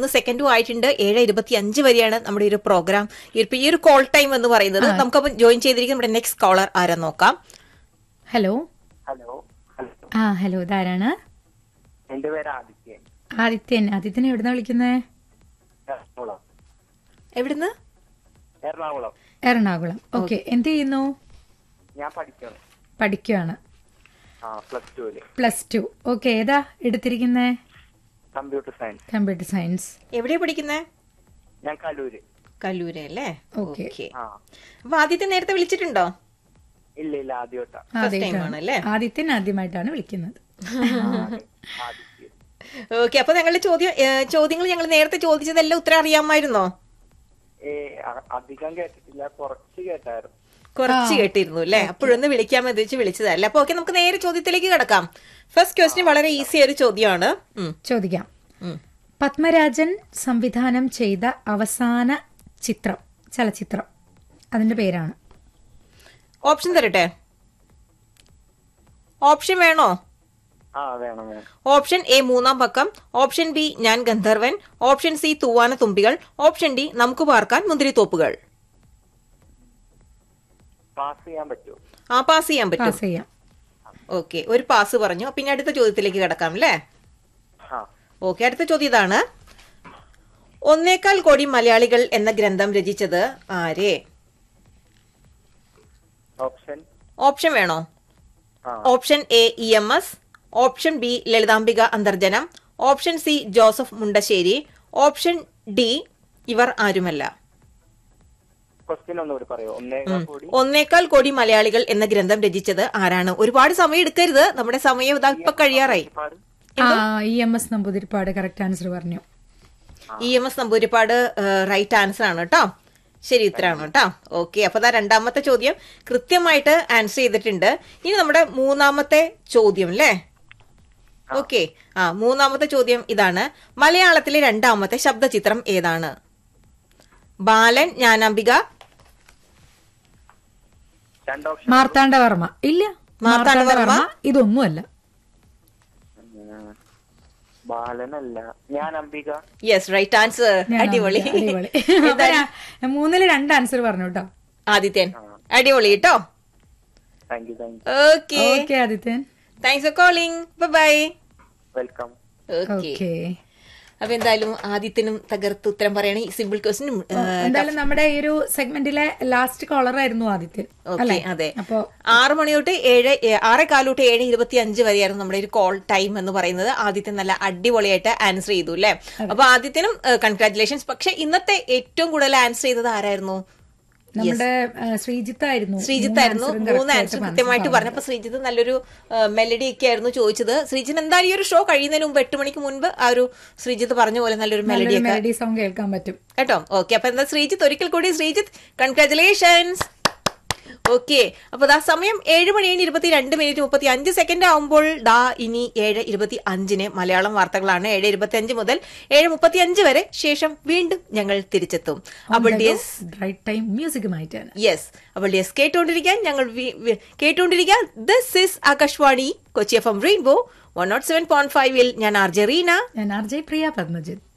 ഒന്ന് സെക്കൻഡും ആയിട്ടുണ്ട് ഏഴ് ഇരുപത്തി അഞ്ച് വരെയാണ് നമ്മുടെ ഒരു പ്രോഗ്രാം ഇപ്പൊ ഈ ഒരു കോൾ ടൈം എന്ന് പറയുന്നത് നമുക്കപ്പം ജോയിൻ ചെയ്തിരിക്കുന്ന നമ്മുടെ നെക്സ്റ്റ് കോളർ ആരാ നോക്കാം ഹലോ ഹലോ ഹലോ ആ ഹലോ ഇതാരാണ് എന്റെ പേര് ആദിത്യൻ ആദിത്യൻ ആദിത്യൻ എവിടുന്ന വിളിക്കുന്നത് എറണാകുളം എവിടുന്ന് എറണാകുളം എറണാകുളം ഓക്കെ എന്ത് ചെയ്യുന്നു ഞാൻ പഠിക്കണം പഠിക്കുകയാണ് ആ പ്ലസ് ടുവില് പ്ലസ് ടു ഓക്കെ ഏതാ എടുത്തിരിക്കുന്നേ കമ്പ്യൂട്ടർ സയൻസ് കമ്പ്യൂട്ടർ സയൻസ് എവിടെയാ പഠിക്കുന്നത് ഞാൻ കലൂര് കല്ലൂര് അല്ലേ Okay. ഓക്കെ ആ അപ്പൊ ആദ്യത്തെ നേരത്തെ വിളിച്ചിട്ടുണ്ടോ ഇല്ല ഇല്ല ആദ്യമായിട്ടാ time ആണല്ലേ? ആദിത്യൻ ആദ്യമായിട്ടാണ് വിളിക്കുന്നത് ആദിത്യ ഓക്കെ അപ്പൊ ഞങ്ങളുടെ ചോദ്യം ഏ, ചോദ്യങ്ങൾ ഞങ്ങൾ നേരത്തെ ചോദിച്ചതെല്ലാം ഉത്തരം അറിയാമായിരുന്നോ ഏ അ- അധികം കേട്ടിട്ടില്ല കുറച്ച് കേട്ടായിരുന്നു കുറച്ച് കേട്ടിരുന്നു അല്ലേ അപ്പോഴൊന്ന് വിളിക്കാൻ വെച്ച് വിളിച്ചതല്ല അപ്പൊ ഓക്കെ നമുക്ക് നേരെ ചോദ്യത്തിലേക്ക് കിടക്കാം ഫസ്റ്റ് ക്വസ്റ്റ്യൻ വളരെ ഈസി ഒരു ചോദ്യമാണ് ഉം, ചോദിക്കാം ഉം. പത്മരാജൻ സംവിധാനം ചെയ്ത അവസാന ചിത്രം ചലച്ചിത്രം അതിന്റെ പേരാണ് ഓപ്ഷൻ തരട്ടെ ഓപ്ഷൻ വേണോ ആ വേണം വേണം ഓപ്ഷൻ എ മൂന്നാം പക്കം ഓപ്ഷൻ ബി ഞാൻ Gandharvan option C Thoovana Thumbikal option D Namukku Parkkan മുന്തിരിത്തോപ്പുകൾ pass ചെയ്യാൻ പറ്റുമോ ആ പാസ് ചെയ്യാൻ പറ്റും പാസ് ചെയ്യാം ഓക്കെ ഒരു പാസ് പറഞ്ഞു പിന്നെ അടുത്ത ചോദ്യത്തിലേക്ക് കിടക്കാം അല്ലേ ആ ഓക്കെ അടുത്ത ചോദ്യം ഇതാണ് ഒന്നേക്കാൽ കോടി മലയാളികൾ എന്ന ഗ്രന്ഥം രചിച്ചത് ആരെ ഓപ്ഷൻ ഓപ്ഷൻ വേണോ ആ option A E M S option B Lalithambika Antharjanam option C Joseph Mundassery option D ഇവർ ആരുമല്ല ക്വസ്റ്റ്യൻ ഒന്നുകൂടി പറയോ ഒന്നേകാൽ കോടി ഒന്നേക്കാൽ കോടി മലയാളികൾ എന്ന ഗ്രന്ഥം രചിച്ചത് ആരാണ് ഒരുപാട് സമയം എടുക്കരുത് നമ്മുടെ സമയം ഇതാ ഇപ്പൊ കഴിയാറായി പാട് ആ E M S Namboothiripad correct answer പറഞ്ഞു E M S Namboodiripad right answer ആണ് കേട്ടോ ശരി ഉത്തരാണ് കേട്ടോ ഓക്കെ അപ്പൊ ദാ രണ്ടാമത്തെ ചോദ്യം കൃത്യമായിട്ട് ആൻസർ ചെയ്തിട്ടുണ്ട് ഇനി നമ്മുടെ മൂന്നാമത്തെ ചോദ്യം അല്ലേ ഓക്കെ ആ മൂന്നാമത്തെ ചോദ്യം ഇതാണ് മലയാളത്തിലെ രണ്ടാമത്തെ ശബ്ദചിത്രം ഏതാണ് ബാലൻ ജ്ഞാനാംബിക രണ്ട് ഓപ്ഷൻ മാർത്താണ്ഡവർമ്മ ഇല്ല മാർത്താണ്ഡവർമ്മ? ഇതൊന്നുമല്ല ബാലനല്ല ഞാൻ അംബിക യെസ് റൈറ്റ് ആൻസർ അടിപൊളി അടിപൊളി അപ്പൊ ഞാൻ മൂന്നില് രണ്ട് ആൻസർ പറഞ്ഞു കേട്ടോ ആദിത്യൻ അടിപൊളി കേട്ടോ thank you thank you okay okay Adithyan thanks for calling bye welcome okay okay അപ്പൊ എന്തായാലും ആദിത്യനും തകർത്ത് ഉത്തരം പറയണേ സിമ്പിൾ ക്വസ്റ്റിനും എന്തായാലും നമ്മുടെ ഈ ഒരു സെഗ്മെന്റിലെ ലാസ്റ്റ് കോളർ ആയിരുന്നു ആദിത്യൻ ഓക്കെ അതെ അപ്പൊ ആറ് മണി തൊട്ട് ഏഴ് ഏ, ആറേ കാല് തൊട്ട് ഏഴ് ഇരുപത്തി അഞ്ച് വരെയായിരുന്നു നമ്മുടെ ഒരു കോൾ ടൈം എന്ന് പറയുന്നത് ആദിത്യൻ നല്ല അടിപൊളിയായിട്ട് ആൻസർ ചെയ്തു അല്ലെ അപ്പൊ ആദിത്യനും കൺഗ്രാറ്റുലേഷൻസ് പക്ഷെ ഇന്നത്തെ ഏറ്റവും കൂടുതൽ ആൻസർ ചെയ്തത് ആരായിരുന്നു നമ്മുടെ ആ, ശ്രീജിത്തായിരുന്നു ശ്രീജിത്തായിരുന്നു മൂന്ന് മൂന്ന് answer ആൻസർ correct കൃത്യമായിട്ട് ആയിട്ട് പറഞ്ഞപ്പോ ശ്രീജിത്ത് നല്ലൊരു മെലഡി ഒക്കെ ആയിരുന്നു ചോദിച്ചത് ശ്രീജിത്ത് എന്തായാലും ഈ ഒരു ഷോ കഴിയുന്നതിന് മുമ്പ് എട്ട് മണിക്ക് മുൻപ് ആ ഒരു ശ്രീജിത്ത് പറഞ്ഞ പോലെ നല്ലൊരു മെലഡി നല്ലൊരു ഒക്കെ മെലഡി സോങ് കേൾക്കാൻ പറ്റും കേട്ടോ ഓക്കെ അപ്പൊ എന്താ ശ്രീജിത്ത് ഒരിക്കൽ കൂടി ശ്രീജിത്ത് കൺഗ്രാറ്റുലേഷൻസ് ഓക്കെ അപ്പൊ ദാ സമയം ഏഴ് മണി കഴിഞ്ഞ് ഇരുപത്തി രണ്ട് മിനിറ്റ് മുപ്പത്തി അഞ്ച് സെക്കൻഡ് ആവുമ്പോൾ ദാ ഇനി ഏഴ് ഇരുപത്തി അഞ്ചിന് മലയാളം വാർത്തകളാണ് ഏഴ് ഇരുപത്തി അഞ്ച് മുതൽ ഏഴ് മുപ്പത്തി അഞ്ച് വരെ ശേഷം വീണ്ടും ഞങ്ങൾ തിരിച്ചെത്തും അപ്പോൾ ഡിയസ് റൈറ്റ് ടൈം മ്യൂസിക്കുമായിട്ടാണ് യെസ് അപ്പോൾ ഡിയസ് കേട്ടുകൊണ്ടിരിക്കാൻ ഞങ്ങൾ വി- വി- കേട്ടുകൊണ്ടിരിക്കാൻ this is Akashvani Kochi F M rainbow one naught seven point ഫൈവിൽ ഞാൻ ആർ ജെ റീന ഞാൻ ആർ ജെ പ്രിയ പത്മജിത്ത്